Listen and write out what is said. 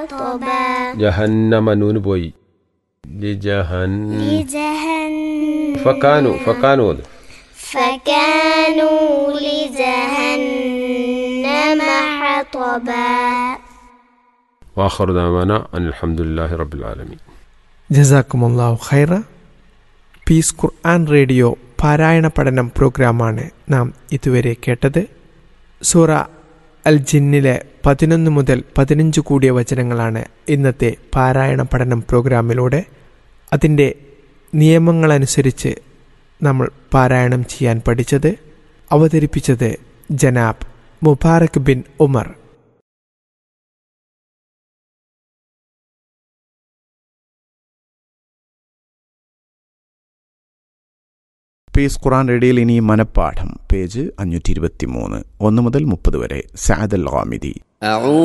حطبا ജഹന്നമ നൂന് പോയി ലിജഹൻ لجهنم ഫക്കാനു ഫക്കാനു അത് فكانوا لجهنم حطبا വാഖർ ദാമാന അൽഹംദുലില്ലാഹി റബ്ബിൽ ആലമീൻ ജസാക്കുമുല്ലാഹു ഖൈറ പീസ് ഖുർആൻ റേഡിയോ പാരായണ പഠനം പ്രോഗ്രാമാണ് നാം ഇതുവരെ കേട്ടത് സൂറ അൽ ജിന്നിലെ പതിനൊന്ന് മുതൽ പതിനഞ്ച് കൂടിയ വചനങ്ങളാണ് ഇന്നത്തെ പാരായണ പഠനം പ്രോഗ്രാമിലൂടെ അതിൻ്റെ നിയമങ്ങളനുസരിച്ച് നമ്മൾ പാരായണം ചെയ്യാൻ പഠിച്ചത് അവതരിപ്പിച്ചത് ജനാബ് മുബാറക് ബിൻ ഉമർ പീസ് ഖുറാൻ റേഡിയോയിൽ ഇനി മനപ്പാഠം പേജ് അഞ്ഞൂറ്റി ഇരുപത്തി മൂന്ന് ഒന്ന് മുതൽ മുപ്പത് വരെ സാദൽ ഹാമിദി أعوذ